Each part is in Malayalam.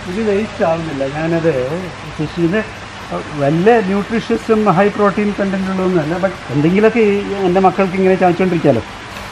ഇത് വേസ്റ്റ് ആവുന്നില്ല ഞാനത് ഫിഷിന് വലിയ ന്യൂട്രീഷ്യസും ഹൈ പ്രോട്ടീൻ കണ്ടന്റ് ഉള്ളതൊന്നുമല്ല ബട്ട് എന്തെങ്കിലുമൊക്കെ ഈ എൻ്റെ മക്കൾക്ക് ഇങ്ങനെ ചാദിച്ചുകൊണ്ടിരിക്കാമല്ലോ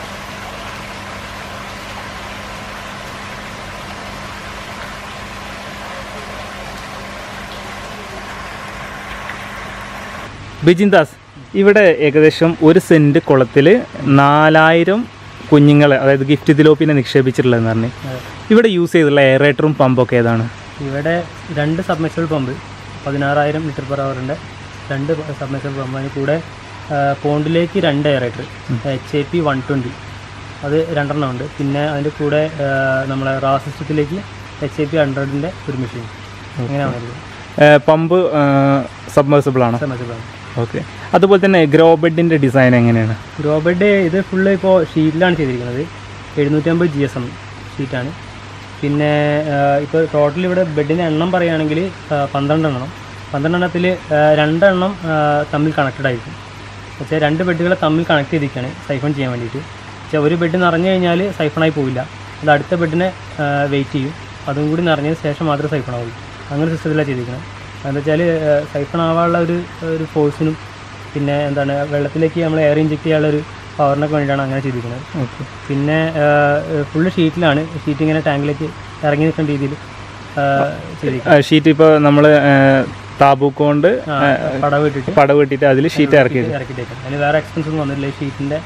ബിജിൻദാസ് ഇവിടെ ഏകദേശം ഒരു സെൻറ്റ് കുളത്തിൽ നാലായിരം കുഞ്ഞുങ്ങളെ അതായത് ഗിഫ്റ്റ് തിലോപ്പിനെ നിക്ഷേപിച്ചിട്ടുള്ളതെന്ന് പറഞ്ഞു ഇവിടെ യൂസ് ചെയ്തിട്ടുള്ള എയറേറ്ററും പമ്പൊക്കെ ഏതാണ് ഇവിടെ രണ്ട് സബ്മെർസിബിൾ പമ്പ് പതിനാറായിരം ലിറ്റർ പെർ അവറിൻ്റെ രണ്ട് സബ്മെർസിബിൾ പമ്പ് അതിന് കൂടെ ആ, പോണ്ടിലേക്ക് രണ്ട് aerator H A P one twenty അത് രണ്ടെണ്ണം ഉണ്ട് പിന്നെ അതിൻ്റെ കൂടെ ആ, നമ്മളെ റാ സിസ്റ്റത്തിലേക്ക് എച്ച് എ പി ഹൺഡ്രഡിൻ്റെ ഒരു മെഷീൻ അങ്ങനെയാണ് വരുന്നത് പമ്പ് സബ്മേഴ്സിബിൾ ആണ് സബ്മെർസിബിൾ പമ്പ് ഓക്കെ അതുപോലെ തന്നെ ഗ്രോ ബെഡിൻ്റെ ഡിസൈൻ എങ്ങനെയാണ് ഗ്രോ ബെഡ് ഇത് ഫുള്ള് ഇപ്പോൾ ഷീറ്റിലാണ് ചെയ്തിരിക്കുന്നത് എഴുന്നൂറ്റമ്പത് ജി എസ് എം ഷീറ്റാണ് പിന്നെ ഇപ്പോൾ ടോട്ടൽ ഇവിടെ ബെഡിൻ്റെ എണ്ണം പറയുകയാണെങ്കിൽ പന്ത്രണ്ട് എണ്ണം പന്ത്രണ്ട് എണ്ണത്തിൽ രണ്ടെണ്ണം ആ, തമ്മിൽ കണക്റ്റഡ് ആയിരിക്കും പക്ഷേ രണ്ട് ബെഡുകളെ തമ്മിൽ കണക്ട് ചെയ്തിരിക്കുകയാണ് സൈഫൺ ചെയ്യാൻ വേണ്ടിയിട്ട് പക്ഷേ ഒരു ബെഡ് നിറഞ്ഞു കഴിഞ്ഞാൽ സൈഫണായി പോവില്ല അത് അടുത്ത ബെഡിനെ വെയിറ്റ് ചെയ്യും അതും കൂടി നിറഞ്ഞതിന് ശേഷം മാത്രമേ സൈഫൺ ആവുള്ളൂ അങ്ങനെ സിസ്റ്റത്തിലാണ് ചെയ്തിരിക്കുന്നത് എന്താ വെച്ചാൽ സൈഫൺ ആവാനുള്ള ഒരു ഒരു ഫോഴ്സിനും പിന്നെ എന്താണ് വെള്ളത്തിലേക്ക് നമ്മൾ എയർ ഇഞ്ചെക്ട് ചെയ്യാനുള്ള ഒരു പവറിനൊക്കെ വേണ്ടിയിട്ടാണ് അങ്ങനെ ചെയ്തിരിക്കുന്നത് ഓക്കെ പിന്നെ ഫുള്ള് ഷീറ്റിലാണ് ഷീറ്റ് ഇങ്ങനെ ടാങ്കിലേക്ക് ഇറങ്ങി നിൽക്കുന്ന രീതിയിൽ ചെയ്തിരിക്കുന്നത് ഷീറ്റ് ഇപ്പോൾ നമ്മൾ താബൂക്ക് കൊണ്ട് ആ, പടവ് ഇട്ടിട്ട് പടവ് ഇട്ടിട്ട് അതിൽ ഷീറ്റ് ഇറക്കി ഇറക്കിയിട്ടേക്കാം അതിന് വേറെ എക്സ്പെൻസ് ഒന്നും വന്നിട്ടില്ല ഈ ഷീറ്റിൻ്റെ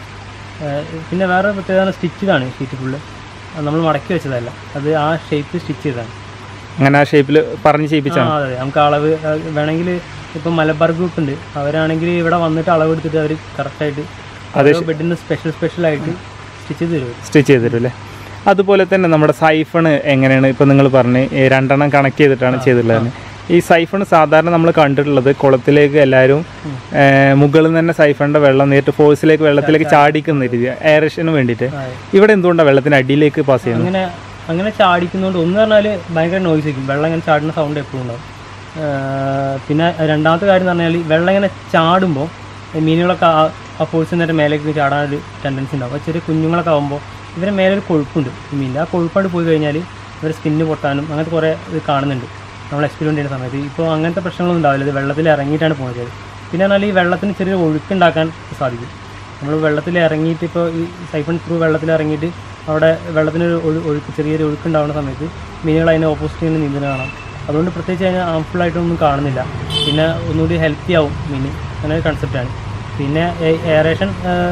പിന്നെ വേറെ പ്രത്യേകത സ്റ്റിച്ചഡാണ് ഷീറ്റ് ഫുള്ള് നമ്മൾ മടക്കി വെച്ചതല്ല അത് ആ ഷേപ്പ് സ്റ്റിച്ച് ചെയ്തതാണ് അങ്ങനെ ആ ഷേപ്പിൽ പറഞ്ഞ് ആ ചെയ്യിപ്പിച്ചാണ് അതെ അതെ. നമുക്ക് അളവ് ആ, വേണമെങ്കിൽ ഇപ്പം മലബാർ ഗ്രൂപ്പ് ഉണ്ട് അവരാണെങ്കിൽ ഇവിടെ വന്നിട്ട് അളവ് എടുത്തിട്ട് അവർ കറക്റ്റായിട്ട് അതെ, ഓരോ ബെഡിന് സ്പെഷ്യൽ സ്പെഷ്യൽ ആയിട്ട് സ്റ്റിച്ച് ചെയ്ത് തരും സ്റ്റിച്ച് ചെയ്ത് തരും അല്ലേ അതുപോലെ തന്നെ നമ്മുടെ സൈഫൺ എങ്ങനെയാണ് ഇപ്പം നിങ്ങൾ പറഞ്ഞ് ഈ രണ്ടെണ്ണം കണക്ട് ചെയ്തിട്ടാണ് ചെയ്തിട്ടുള്ളത് ഈ സൈഫൺ സാധാരണ നമ്മൾ കണ്ടിട്ടുള്ളത് കുളത്തിലേക്ക് എല്ലാവരും ഏർ, മുകളിൽ നിന്ന് തന്നെ സൈഫണിൻ്റെ വെള്ളം നേരിട്ട് ഫോഴ്സിലേക്ക് വെള്ളത്തിലേക്ക് ചാടിക്കുന്ന രീതി എയറേഷന് വേണ്ടിയിട്ട് ഇവിടെ എന്തുകൊണ്ടാണ് വെള്ളത്തിന് അടിയിലേക്ക് പാസ് ചെയ്യുന്നത് അങ്ങനെ അങ്ങനെ ചാടിക്കുന്നതുകൊണ്ട് ഒന്ന് പറഞ്ഞാൽ ഭയങ്കര നോയ്സ് ആയിരിക്കും വെള്ളം ഇങ്ങനെ ചാടുന്ന സൗണ്ട് എപ്പോഴും ഉണ്ടാവും ആ, പിന്നെ രണ്ടാമത്തെ കാര്യം എന്ന് പറഞ്ഞാൽ വെള്ളം ഇങ്ങനെ ചാടുമ്പോൾ മീനുകളൊക്കെ ആ ആ ഫോഴ്സിൽ നേരെ മേലേക്ക് ചാടാനൊരു ടെൻഡൻസി ഉണ്ടാവും അപ്പോൾ ചെറിയ കുഞ്ഞുങ്ങളൊക്കെ ആകുമ്പോൾ ഇവരെ മേലെ ഒരു കൊഴുപ്പുണ്ട് ഈ മീനിൻ്റെ ആ കൊഴുപ്പായിട്ട് പോയി കഴിഞ്ഞാൽ ഇവരെ സ്കിന്ന് പൊട്ടാനും അങ്ങനത്തെ കുറേ ഇത് കാണുന്നുണ്ട് നമ്മൾ എക്സ്പെരിമെൻ്റ് ചെയ്യുന്ന സമയത്ത് ഇപ്പോൾ അങ്ങനത്തെ പ്രശ്നങ്ങളൊന്നും ഉണ്ടാവില്ല ഇത് വെള്ളത്തിൽ ഇറങ്ങിയിട്ടാണ് പോകുന്നത് പിന്നെ പറഞ്ഞാൽ ഈ വെള്ളത്തിന് ചെറിയ ഒഴുക്കുണ്ടാക്കാൻ സാധിക്കും നമ്മൾ വെള്ളത്തിൽ ഇറങ്ങിയിട്ട് ഇപ്പോൾ ഈ സൈഫൺ ത്രൂ വെള്ളത്തിൽ ഇറങ്ങിയിട്ട് അവിടെ വെള്ളത്തിനൊരു ഒഴു ഒഴുക്ക് ചെറിയൊരു ഒഴുക്കുണ്ടാവുന്ന സമയത്ത് മീനുകൾ അതിനെ ഓപ്പോസിറ്റ് ചെയ്യുന്ന നീന്തുന്ന കാണാം അതുകൊണ്ട് പ്രത്യേകിച്ച് അതിന് harmful ആയിട്ടൊന്നും കാണുന്നില്ല പിന്നെ ഒന്നുകൂടി ഹെൽത്തി ആവും മീൻ അങ്ങനെ ഒരു കൺസെപ്റ്റാണ് പിന്നെ എയറേഷൻ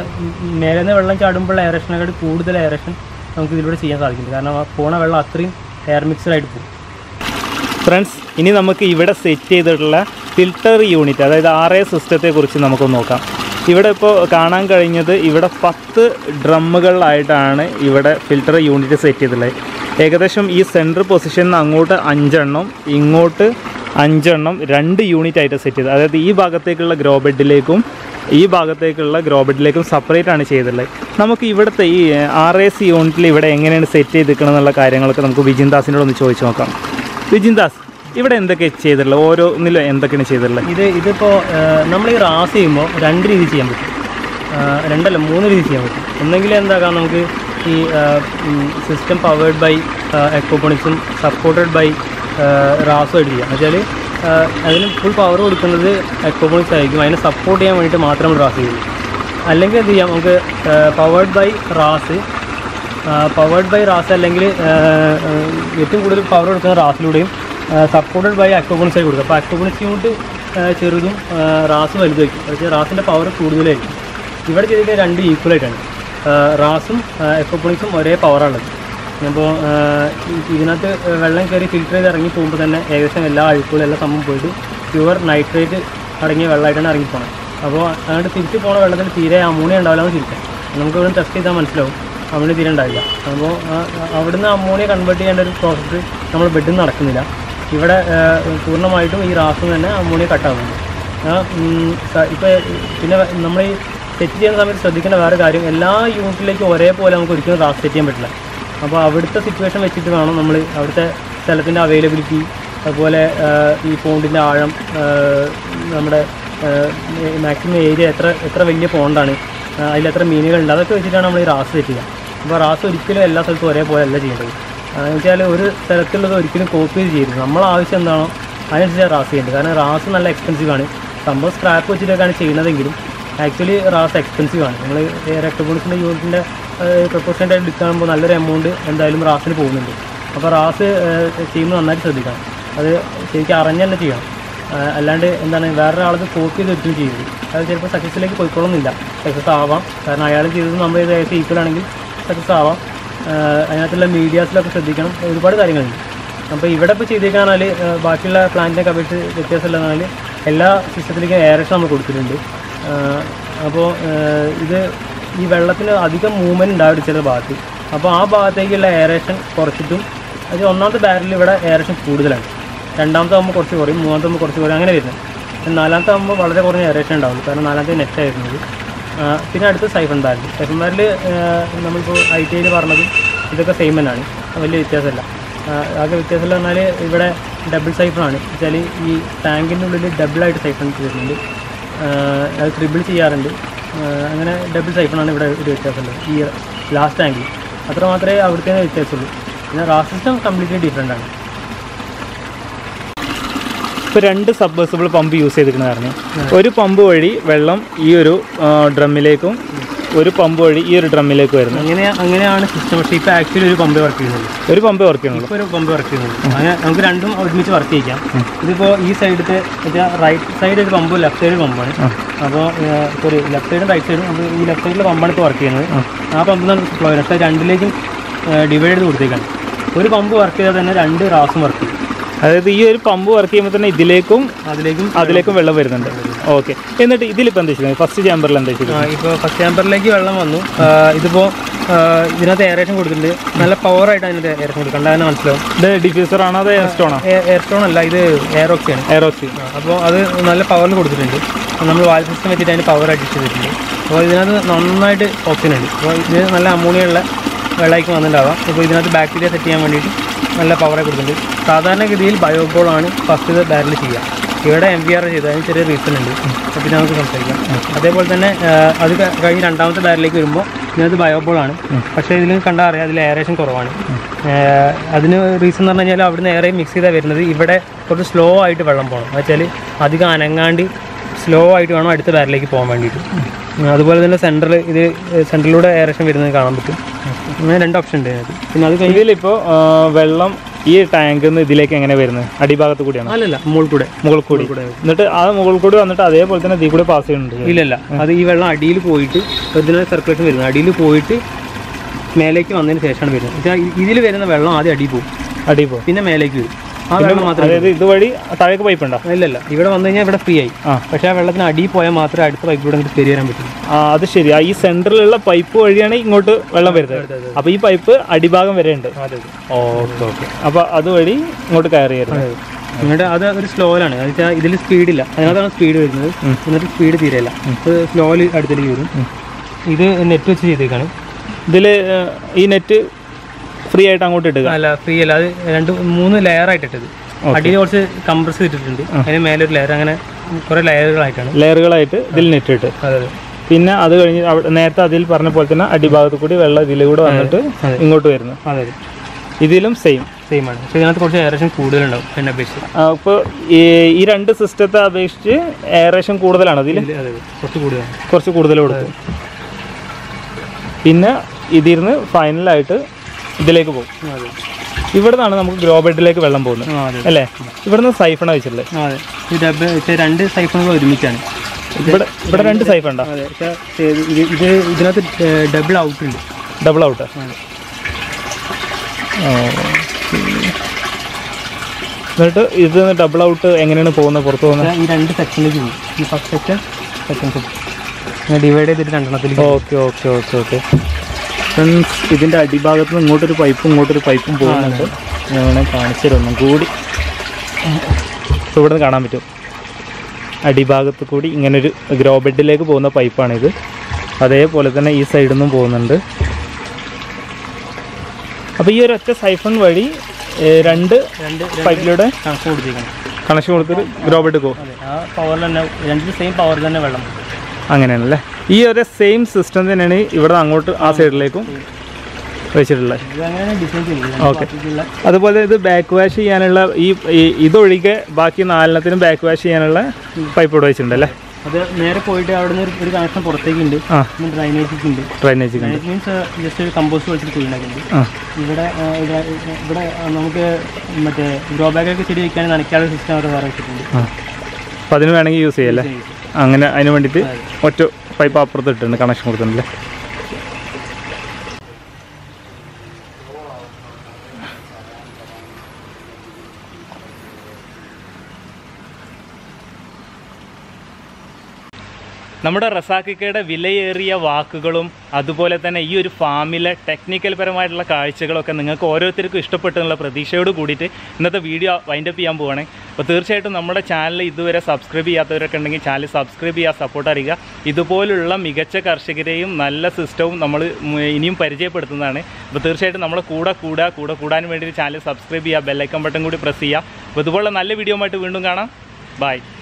മേലെ നിന്ന് വെള്ളം ചാടുമ്പോൾ എയറേഷനെക്കാൾ കൂടുതൽ എയറേഷൻ നമുക്ക് ഇതിലൂടെ ചെയ്യാൻ സാധിക്കുന്നുണ്ട് കാരണം ആ പോണ വെള്ളം അത്രയും എയർ മിക്സഡ് ആയിട്ട് പോകും ഫ്രണ്ട്സ് ഇനി നമുക്ക് ഇവിടെ സെറ്റ് ചെയ്തിട്ടുള്ള ഫിൽട്ടർ യൂണിറ്റ് അതായത് ആർ എ സിസ്റ്റത്തെ കുറിച്ച് നമുക്ക് നോക്കാം ഇവിടെ ഇപ്പോൾ കാണാൻ കഴിഞ്ഞത് ഇവിടെ പത്ത് ഡ്രമ്മുകളിലായിട്ടാണ് ഇവിടെ ഫിൽട്ടർ യൂണിറ്റ് സെറ്റ് ചെയ്തിട്ടുള്ളത് ഏകദേശം ഈ സെൻട്രൽ പൊസിഷനിൽ നിന്ന് അങ്ങോട്ട് അഞ്ചെണ്ണം ഇങ്ങോട്ട് അഞ്ചെണ്ണം രണ്ട് യൂണിറ്റ് ആയിട്ട് സെറ്റ് ചെയ്തത് അതായത് ഈ ഭാഗത്തേക്കുള്ള ഗ്രോ ബെഡിലേക്കും ഈ ഭാഗത്തേക്കുള്ള ഗ്രോ ബെഡിലേക്കും സെപ്പറേറ്റ് ആണ് ചെയ്തിട്ടുള്ളത് നമുക്ക് ഇവിടുത്തെ ഈ ആർ എ സി യൂണിറ്റിൽ ഇവിടെ എങ്ങനെയാണ് സെറ്റ് ചെയ്തിരിക്കണം എന്നുള്ള കാര്യങ്ങളൊക്കെ നമുക്ക് വിജിൻ ദാസിനോട് ഒന്ന് ചോദിച്ചു നോക്കാം വിജിൻ ദാസ് ഇവിടെ എന്തൊക്കെ ചെയ്തിട്ടുള്ളത് ഓരോന്നിലും എന്തൊക്കെയാണ് ചെയ്തിട്ടുള്ളത് ഇത് ഇതിപ്പോൾ നമ്മൾ ഈ റാസ് ചെയ്യുമ്പോൾ രണ്ട് രീതി ചെയ്യാൻ പറ്റും ആ, രണ്ടല്ല മൂന്ന് രീതി ചെയ്യാൻ പറ്റും ഒന്നെങ്കിൽ എന്താക്കാം നമുക്ക് ഈ സിസ്റ്റം പവേർഡ് ബൈ എക്കോപോണിക്സും സപ്പോർട്ടഡ് ബൈ റാസും ആയിട്ട് ചെയ്യാം എന്നുവെച്ചാൽ അതിന് ഫുൾ പവർ കൊടുക്കുന്നത് എക്കോപോണിക്സ് ആയിരിക്കും അതിനെ സപ്പോർട്ട് ചെയ്യാൻ വേണ്ടിയിട്ട് മാത്രം നമ്മൾ റാസ് ചെയ്യുള്ളൂ അല്ലെങ്കിൽ എന്ത് ചെയ്യാം നമുക്ക് powered by RAS powered by RAS അല്ലെങ്കിൽ ഏറ്റവും കൂടുതൽ പവർ കൊടുക്കുന്ന റാസിലൂടെയും സപ്പോർട്ടഡ് ബൈ അക്വബോണിക്സ് ആയി കൊടുക്കുക അപ്പോൾ അക്വബോണിക്സ് യൂണിറ്റ് ചെറുതും ആ, റാസ് വലുതായിരിക്കും പക്ഷേ റാസിൻ്റെ പവർ കൂടുതലായിരിക്കും ഇവിടെ ചെയ്തിട്ട് രണ്ട് ഈക്വൽ ആയിട്ടാണ് ആ, റാസും എക്വബോണിക്സും ഒരേ പവറാണുള്ളത് അപ്പോൾ ഇതിനകത്ത് വെള്ളം കയറി ഫിൽറ്റർ ചെയ്ത് ഇറങ്ങി പോകുമ്പോൾ തന്നെ ഏകദേശം എല്ലാ അഴുക്കുകളും എല്ലാ സംഭവം പോയിട്ട് പ്യുവർ നൈട്രേറ്റ് അടങ്ങിയ വെള്ളമായിട്ടാണ് ഇറങ്ങിപ്പോണത് അപ്പോൾ അങ്ങോട്ട് തിരിച്ച് പോണ വെള്ളത്തിൽ തീരെ അമോണിയ ഉണ്ടാവില്ല എന്ന് ചുരുക്കം നമുക്ക് ഇവിടെ ടെസ്റ്റ് ചെയ്താൽ മനസ്സിലാവും അമോണിയ തീരെ ഉണ്ടാവില്ല അപ്പോൾ അവിടുന്ന് അമോണിയ കൺവേർട്ട് ചെയ്യേണ്ട ഒരു പ്രോസസ്സ് നമ്മൾ ബെഡിൽ നിന്ന് നടക്കുന്നില്ല ഇവിടെ ആ, പൂർണ്ണമായിട്ടും ഈ റാസിൽ തന്നെ അമോണിയ കട്ടാകുന്നുണ്ട് ഇപ്പോൾ പിന്നെ നമ്മൾ ഈ സെറ്റ് ചെയ്യുന്ന സമയത്ത് ശ്രദ്ധിക്കേണ്ട വേറെ കാര്യം എല്ലാ യൂണിറ്റിലേക്കും ഒരേപോലെ നമുക്ക് ഒരിക്കലും റാസ് സെറ്റ് ചെയ്യാൻ പറ്റില്ല അപ്പോൾ അവിടുത്തെ സിറ്റുവേഷൻ വെച്ചിട്ട് വേണം നമ്മൾ അവിടുത്തെ സ്ഥലത്തിൻ്റെ അവൈലബിലിറ്റി അതുപോലെ ആ, ഈ പോണ്ടിൻ്റെ ആഴം ആ, നമ്മുടെ മാക്സിമം ഏരിയ എത്ര എത്ര വലിയ പോണ്ടാണ് അതിൽ എത്ര മീനുകളുണ്ട് അതൊക്കെ വെച്ചിട്ടാണ് നമ്മൾ ഈ റാസ് സെറ്റ് ചെയ്യുക അപ്പോൾ റാസ് ഒരിക്കലും എല്ലാ സ്ഥലത്തും ഒരേപോലെ അല്ല ചെയ്യേണ്ടത് എന്ന് വെച്ചാൽ ഒരു സ്ഥലത്തുള്ളത് ഒരിക്കലും കോപ്പി ചെയ്യരുത് നമ്മളെ ആവശ്യം എന്താണോ അതിനനുസരിച്ച് റാസ് ചെയ്യേണ്ടത് കാരണം റാസ് നല്ല എക്സ്പെൻസീവ് ആണ് സംഭവം സ്ക്രാപ്പ് വെച്ചിട്ടൊക്കെയാണ് ചെയ്യുന്നതെങ്കിലും ആക്ച്വലി റാസ് എക്സ്പെൻസീവ് ആണ് നമ്മൾ രക്തപൊളിച്ചിൻ്റെ യൂണിറ്റിൻ്റെ പ്രൊപ്പോർഷനായിട്ട് ആയിട്ട് എടുക്കുമ്പോൾ നല്ലൊരു എമൗണ്ട് എന്തായാലും റാസിന് പോകുന്നുണ്ട് അപ്പോൾ റാസ് ചെയ്യുമ്പോൾ നന്നായിട്ട് ശ്രദ്ധിക്കണം അത് ശരിക്കും അറിഞ്ഞ് തന്നെ ചെയ്യണം ആ, അല്ലാണ്ട് എന്താണ് വേറൊരാളത് കോപ്പി ചെയ്ത് ഒരിക്കലും ചെയ്യരുത് അത് ചിലപ്പോൾ സക്സസ്സിലേക്ക് പോയിക്കൊള്ളുന്നില്ല സക്സസ് ആവാം കാരണം അയാൾ ചെയ്തത് നമ്മൾ ചെയ്ത ഏകദേശം ഈക്വൽ ആണെങ്കിൽ സക്സസ് ആവാം ആ, അതിനകത്തുള്ള മീഡിയാസിലൊക്കെ ശ്രദ്ധിക്കണം ഒരുപാട് കാര്യങ്ങളുണ്ട് അപ്പോൾ ഇവിടെ ഇപ്പോൾ ചെയ്തേക്കാണെങ്കിൽ ബാക്കിയുള്ള പ്ലാന്റിനൊക്കെ അപേക്ഷിച്ച് വ്യത്യാസമില്ലെന്നാൽ എല്ലാ സിസ്റ്റത്തിലേക്കും എയറേഷൻ നമ്മൾ കൊടുത്തിട്ടുണ്ട് അപ്പോൾ ഇത് ഈ വെള്ളത്തിന് അധികം മൂവ്മെൻറ്റ് ഉണ്ടാവും ചില ഭാഗത്ത് അപ്പോൾ ആ ഭാഗത്തേക്കുള്ള എയറേഷൻ കുറച്ചിട്ടും അത് ഒന്നാമത്തെ ബാരലിൽ ഇവിടെ എയറേഷൻ കൂടുതലാണ് രണ്ടാമത്തെ ആകുമ്പോൾ കുറച്ച് കുറയും മൂന്നാമത്തെ ആകുമ്പോൾ കുറച്ച് കുറയും അങ്ങനെ വരുന്നത് പിന്നെ നാലാമത്തെ ആകുമ്പോൾ വളരെ കുറഞ്ഞ എയറേഷൻ ഉണ്ടാവുള്ളൂ കാരണം നാലാമത്തെ നെറ്റ് ആയിരുന്നത് ആ, പിന്നെ അടുത്ത് സൈഫൺ ബാരൽ സൈഫൺ ബാരൽ നമ്മളിപ്പോൾ ഐ ടി ഐയിൽ പറഞ്ഞത് ഇതൊക്കെ സെയിം തന്നെയാണ് വലിയ വ്യത്യാസമില്ല ആ, ആകെ വ്യത്യാസമില്ല പറഞ്ഞാൽ ഇവിടെ ഡബിൾ സൈഫണാണ് വെച്ചാൽ ഈ ടാങ്കിൻ്റെ ഉള്ളിൽ ഡബിളായിട്ട് സൈഫൺ വരുന്നുണ്ട് ആ, അത് ട്രിപ്പിൾ ചെയ്യാറുണ്ട് ആ, അങ്ങനെ ഡബിൾ സൈഫണാണ് ഇവിടെ ഒരു വ്യത്യാസമുള്ളത് ഈ ലാസ്റ്റ് ടാങ്കിൽ അത്ര മാത്രമേ അവിടുത്തെ വ്യത്യാസമുള്ളൂ പിന്നെ റാസ് സിസ്റ്റം കംപ്ലീറ്റ്ലി ഡിഫറെൻ്റ് ആണ് ഇപ്പോൾ രണ്ട് സബ്ബേഴ്സിബിൾ പമ്പ് യൂസ് ചെയ്തിരിക്കുന്ന കാരണം ഒരു പമ്പ് വഴി വെള്ളം ഈ ഒരു ഡ്രമ്മിലേക്കും ഒരു പമ്പ് വഴി ഈ ഒരു ഡ്രമ്മിലേക്ക് വരുന്നു അങ്ങനെ അങ്ങനെയാണ് സിസ്റ്റം പക്ഷേ ഇപ്പോൾ ആക്ച്വലി ഒരു പമ്പ് വർക്ക് ചെയ്യുന്നുള്ളൂ ഒരു പമ്പ് വർക്ക് ചെയ്യുന്നുള്ളൂ ഇപ്പോൾ ഒരു പമ്പ് വർക്ക് ചെയ്യുന്നുള്ളൂ അങ്ങനെ നമുക്ക് രണ്ടും ഒരുമിച്ച് വർക്ക് ചെയ്യിക്കാം ഇതിപ്പോൾ ഈ സൈഡത്തെ റൈറ്റ് സൈഡ് ഒരു പമ്പും ലെഫ്റ്റ് സൈഡ് പമ്പാണ് അപ്പോൾ സോറി ലെഫ്റ്റ് സൈഡും റൈറ്റ് സൈഡും അപ്പോൾ ഈ ലെഫ്റ്റ് സൈഡിലെ പമ്പാണ് ഇപ്പോൾ വർക്ക് ചെയ്യുന്നത് ആ പമ്പ് നമുക്ക് ഫ്ലോ ചെയ്യുന്നത് പക്ഷേ രണ്ടിലേക്കും ഡിവൈഡ് ചെയ്ത് കൊടുത്തേക്കാണ് ഒരു പമ്പ് വർക്ക് ചെയ്താൽ തന്നെ രണ്ട് റാസും വർക്ക് ചെയ്യും അതായത് ഈ ഒരു പമ്പ് വർക്ക് ചെയ്യുമ്പോൾ തന്നെ ഇതിലേക്കും അതിലേക്കും അതിലേക്കും വെള്ളം വരുന്നുണ്ട് ഓക്കെ എന്നിട്ട് ഇതിലിപ്പോൾ എന്താ ചെയ്യുന്നത് ഫസ്റ്റ് ചാമ്പറിൽ എന്താ ചെയ്യുന്നത് ഇപ്പോൾ ഫസ്റ്റ് ചാമ്പറിലേക്ക് വെള്ളം വന്നു ആ, ഇതിപ്പോൾ ആ, ഇതിനകത്ത് എയറേഷൻ കൊടുത്തിട്ടുണ്ട് നല്ല പവറായിട്ട് അതിനകത്ത് എയറേഷൻ കൊടുക്കണം അതിനെ മനസ്സിലാവും ഇത് ഡിഫ്യൂസർ ആണോ അതോ സ്റ്റോണോ എയർ സ്റ്റോൺ അല്ല ഇത് എയറോക്സിയാണ് എയറോക്സി അപ്പോൾ അത് നല്ല പവറിൽ കൊടുത്തിട്ടുണ്ട് നമ്മൾ വാൽ സിസ്റ്റം വെച്ചിട്ട് അതിന് പവർ അഡ്ജസ്റ്റ് ചെയ്തിട്ടുണ്ട് അപ്പോൾ ഇതിനകത്ത് നന്നായിട്ട് ഓപ്ഷൻ ഉണ്ട് അപ്പോൾ ഇത് നല്ല അമോണിയുള്ള വെള്ളമായിരിക്കും വന്നിട്ടുണ്ടാവാം അപ്പോൾ ഇതിനകത്ത് ബാക്ടീരിയ സെറ്റ് ചെയ്യാൻ വേണ്ടിയിട്ട് നല്ല പവറെ കൊടുക്കുന്നുണ്ട് സാധാരണഗതിയിൽ ബയോബോളാണ് ഫസ്റ്റ് ഇത് ബാരൽ ചെയ്യുക ഇവിടെ എം വി ആർ ചെയ്തത് അതിന് ചെറിയ റീസൺ ഉണ്ട് അപ്പോൾ പിന്നെ നമുക്ക് സംസാരിക്കാം അതേപോലെ തന്നെ ആ, അത് ക- കഴിഞ്ഞ് രണ്ടാമത്തെ ബാരലിലേക്ക് വരുമ്പോൾ ഇതിനകത്ത് ബയോബോളാണ് പക്ഷേ ഇതിൽ കണ്ടാൽ അറിയാം അതിൽ എയറേഷൻ കുറവാണ് ആ, അതിന് റീസൺ എന്ന് പറഞ്ഞു കഴിഞ്ഞാൽ അവിടുന്ന് എയറെ മിക്സ് ചെയ്താൽ വരുന്നത് ഇവിടെ കുറച്ച് സ്ലോ ആയിട്ട് വെള്ളം പോകണം എന്ന് വെച്ചാൽ അധികം അനങ്ങാണ്ട് സ്ലോ ആയിട്ട് വേണം അടുത്ത ബാരലിലേക്ക് പോകാൻ വേണ്ടിയിട്ട് ഉം, അതുപോലെ തന്നെ സെൻറ്ററിൽ ഇത് സെൻറ്ററിലൂടെ എയറേഷൻ വരുന്നത് കാണാൻ പറ്റും അങ്ങനെ രണ്ട് ഓപ്ഷൻ ഉണ്ട് അതിനകത്ത് പിന്നെ അത് കഴിഞ്ഞ് ഇതിലിപ്പോൾ വെള്ളം ഈ ടാങ്കിൽ നിന്ന് ഇതിലേക്ക് എങ്ങനെ വരുന്നത് അടിഭാഗത്ത് കൂടിയാണ് അല്ലല്ല മുകളിൽ കൂടെ മുകളിൽ കൂടി എന്നിട്ട് ആ മുകളിൽ കൂടി വന്നിട്ട് അതേപോലെ തന്നെ ഇതിൽ കൂടെ പാസ് ചെയ്യുന്നുണ്ട് ഇല്ലല്ല അത് ഈ വെള്ളം അടിയിൽ പോയിട്ട് ഇതിന് സർക്കുലേഷൻ വരുന്നത് അടിയിൽ പോയിട്ട് മേലേക്ക് വന്നതിന് ശേഷമാണ് വരുന്നത് ഇതിൽ വരുന്ന വെള്ളം ആദ്യം അടിയിൽ പോകും അടി പോ പിന്നെ മേലേക്ക് വരും ആ വെള്ളം മാത്രമേ അതായത് ഇതുവഴി താഴേക്ക് പൈപ്പ് ഉണ്ടോ ഇല്ലല്ല ഇവിടെ വന്നു കഴിഞ്ഞാൽ ഇവിടെ ഫ്രീ ആയി ആ. പക്ഷേ ആ വെള്ളത്തിന് അടിയിൽ പോയാൽ മാത്രമേ അടുത്ത പൈപ്പിലൂടെ നമുക്ക് കയറി വരാൻ പറ്റുള്ളൂ ആ അത് ശരി ആ ഈ സെൻറ്ററിലുള്ള പൈപ്പ് വഴിയാണ് ഇങ്ങോട്ട് വെള്ളം വരുന്നത് അപ്പോൾ ഈ പൈപ്പ് അടിഭാഗം വരെ ഉണ്ട് അതെ ഓക്കെ ഓക്കെ അപ്പോൾ അതുവഴി ഇങ്ങോട്ട് കയറി വരുന്നത് എന്നിട്ട് അത് ഒരു സ്ലോയിലാണ് എന്ന് വെച്ചാൽ ഇതിൽ സ്പീഡില്ല അതിനകത്താണ് സ്പീഡ് വരുന്നത് എന്നിട്ട് സ്പീഡ് തീരെയില്ല അപ്പോൾ സ്ലോയിൽ അടുത്തേക്ക് വരും ഇത് നെറ്റ് വെച്ച് ചെയ്തേക്കാണ് ഇതിൽ ഈ നെറ്റ് ഫ്രീ ആയിട്ട് അങ്ങോട്ട് ഇട്ടുക അല്ല ഫ്രീ അല്ല അത് രണ്ട് മൂന്ന് ലെയർ ആയിട്ട് ഇട്ടത് അടിയിൽ കുറച്ച് കംപ്രസ് ചെയ്തിട്ടുണ്ട് അതിന് മേലെ ഒരു ലെയർ അങ്ങനെ കുറേ ലെയറുകളായിട്ടാണ് ലെയറുകളായിട്ട് ഇതിൽ നെറ്റ് ഇട്ട് അതെ അതെ പിന്നെ അത് കഴിഞ്ഞ് അവിടെ നേരത്തെ അതിൽ പറഞ്ഞ പോലെ തന്നെ അടിഭാഗത്ത് കൂടി വെള്ളം ഇതിലൂടെ വന്നിട്ട് അതെ. ഇങ്ങോട്ട് വരുന്നു അതെ അതെ ഇതിലും സെയിം സെയിം ആണ് പക്ഷേ ഇതിനകത്ത് കുറച്ച് എയറേഷൻ കൂടുതലുണ്ടാവും എന്നെ അപേക്ഷിച്ച് അപ്പോൾ ഈ ഈ രണ്ട് സിസ്റ്റത്തെ അപേക്ഷിച്ച് എയറേഷൻ കൂടുതലാണ് അതിൽ ഇതില് അതെ അതെ കുറച്ച് കൂടുതലാണ് കുറച്ച് കൂടുതൽ കൊടുക്കും പിന്നെ ഇതിരുന്ന് ഫൈനലായിട്ട് ഇതിലേക്ക് പോകും അതെ ഇവിടെ നിന്നാണ് നമുക്ക് ഗ്രോ ബെഡിലേക്ക് വെള്ളം പോകുന്നത് ആ അതെ അല്ലേ ഇവിടെ നിന്ന് സൈഫണ വെച്ചിട്ടുള്ളത് ആ, അതെ ഈ ഡബ് വെച്ചാൽ രണ്ട് സൈഫണുകൾ ഒരുമിച്ചാണ് ഇവിടെ ഇവിടെ രണ്ട് സൈഫ് ഉണ്ടോ അതെ പക്ഷേ ഇത് ഇത് ഇത് ഇതിനകത്ത് ഡബിൾ ഔട്ട് ഉണ്ട് ഡബിൾ ഔട്ട് എന്നിട്ട് ഇത് ഡബിൾ ഔട്ട് എങ്ങനെയാണ് പോകുന്നത് പുറത്ത് പോകുന്നത് പക്ഷേ ഈ രണ്ട് സെക്ഷനിലേക്ക് പോകും ഈ ഫസ്റ്റ് സെക്ഷൻ സെക്കൻഡ് സെക്ഷൻ ഇങ്ങനെ ഡിവൈഡ് ചെയ്തിട്ട് രണ്ടെണ്ണത്തിലേക്ക് okay okay okay okay friends ഇതിൻ്റെ അടിഭാഗത്ത് നിന്ന് ഇങ്ങോട്ടൊരു പൈപ്പും ഇങ്ങോട്ടൊരു പൈപ്പും പോകുന്നുണ്ട് ഞാൻ വേണേൽ കാണിച്ചു തരാം ഒന്നും കൂടി ഇപ്പോൾ ഇവിടെ നിന്ന് കാണാൻ പറ്റും അടിഭാഗത്ത് കൂടി ഇങ്ങനൊരു ഗ്രോ ബെഡിലേക്ക് പോകുന്ന പൈപ്പാണിത് അതേപോലെ തന്നെ ഈ സൈഡിൽ നിന്നും പോകുന്നുണ്ട് അപ്പോൾ ഈ ഒരു ഒറ്റ സൈഫൺ വഴി ഏഹ്, രണ്ട് രണ്ട് പൈപ്പിലൂടെ കണക്ക് കൊടുത്തേക്കണം കണക്ഷൻ കൊടുത്തിട്ട് ഗ്രോ ബെഡ് പോകും അതെ ആ പവറിൽ തന്നെ രണ്ടിനും സെയിം പവറിൽ തന്നെ വെള്ളം പോകും. അങ്ങനെയാണല്ലേ ഈ ഒരു സെയിം സിസ്റ്റം തന്നെയാണ് ഇവിടെ നിന്ന് അങ്ങോട്ട് ആ സൈഡിലേക്കും വെച്ചിട്ടുള്ളത് ഇത് അങ്ങനെയാണ് ഡിസൈൻ ചെയ്യുന്നത് Okay. ബാക്കിയുള്ള അതുപോലെ ഇത് ബാക്ക് വാഷ് ചെയ്യാനുള്ള ഈ ഈ- ഇതൊഴികെ ബാക്കി നാലെണ്ണത്തിനും ബാക്ക് വാഷ് ചെയ്യാനുള്ള പൈപ്പ് ഇവിടെ വെച്ചിട്ടുണ്ട് അല്ലേ അത് നേരെ പോയിട്ട് അവിടെ നിന്ന് ഒരു കണക്ഷൻ പുറത്തേക്ക് ഉണ്ട് ആ പിന്നെ ഡ്രൈനേജ് ഉണ്ട് ഡ്രൈനേജ് ഉണ്ട് ഡ്രൈനേജ് മീൻസ് ജസ്റ്റ് ഒരു കമ്പോസ്റ്റ് വെച്ചിട്ട് ക്ലീൻ ആക്കുന്നുണ്ട് ആ ഇവിടെ ആ, ഇവിടെ ഇവിടെ ആ, നമുക്ക് മറ്റേ ഗ്രോ ബാഗൊക്കെ ചെടി വയ്ക്കാൻ നനയ്ക്കാനുള്ള സിസ്റ്റം അവിടെ വേറെ വെച്ചിട്ടുണ്ട് ആ അപ്പം അതിന് വേണമെങ്കിൽ യൂസ് ചെയ്യാം അല്ലേ അങ്ങനെ അതിന് വേണ്ടിയിട്ട് ഒറ്റ പൈപ്പ് അപ്പുറത്ത് ഇട്ടിട്ടുണ്ട് കണക്ഷൻ കൊടുത്തിട്ടുണ്ടല്ലേ നമ്മുടെ റസാക്കിക്കയുടെ വിലയേറിയ വാക്കുകളും അതുപോലെ തന്നെ ഈ ഒരു ഫാമിലെ ടെക്നിക്കൽ പരമായിട്ടുള്ള കാഴ്ചകളൊക്കെ നിങ്ങൾക്ക് ഓരോരുത്തർക്കും ഇഷ്ടപ്പെട്ടു എന്നുള്ള പ്രതീക്ഷയോട് കൂടിയിട്ട് ഇന്നത്തെ വീഡിയോ വൈൻഡപ്പ് ചെയ്യാൻ പോവാണ് അപ്പോൾ തീർച്ചയായിട്ടും നമ്മുടെ ചാനൽ ഇതുവരെ സബ്സ്ക്രൈബ് ചെയ്യാത്തവരൊക്കെ ഉണ്ടെങ്കിൽ ചാനൽ സബ്സ്ക്രൈബ് ചെയ്യുക സപ്പോർട്ട് അറിയുക ഇതുപോലുള്ള മികച്ച കർഷകരെയും നല്ല സിസ്റ്റവും നമ്മൾ ഇനിയും പരിചയപ്പെടുത്തുന്നതാണ് അപ്പോൾ തീർച്ചയായിട്ടും നമ്മളെ കൂടെ കൂടുക കൂടെ കൂടാൻ വേണ്ടി ചാനൽ സബ്സ്ക്രൈബ് ചെയ്യുക ബെല്ലൈക്കൺ ബട്ടൺ കൂടി പ്രസ് ചെയ്യുക അപ്പോൾ ഇതുപോലുള്ള നല്ല വീഡിയോ ആയിട്ട് വീണ്ടും കാണാം ബൈ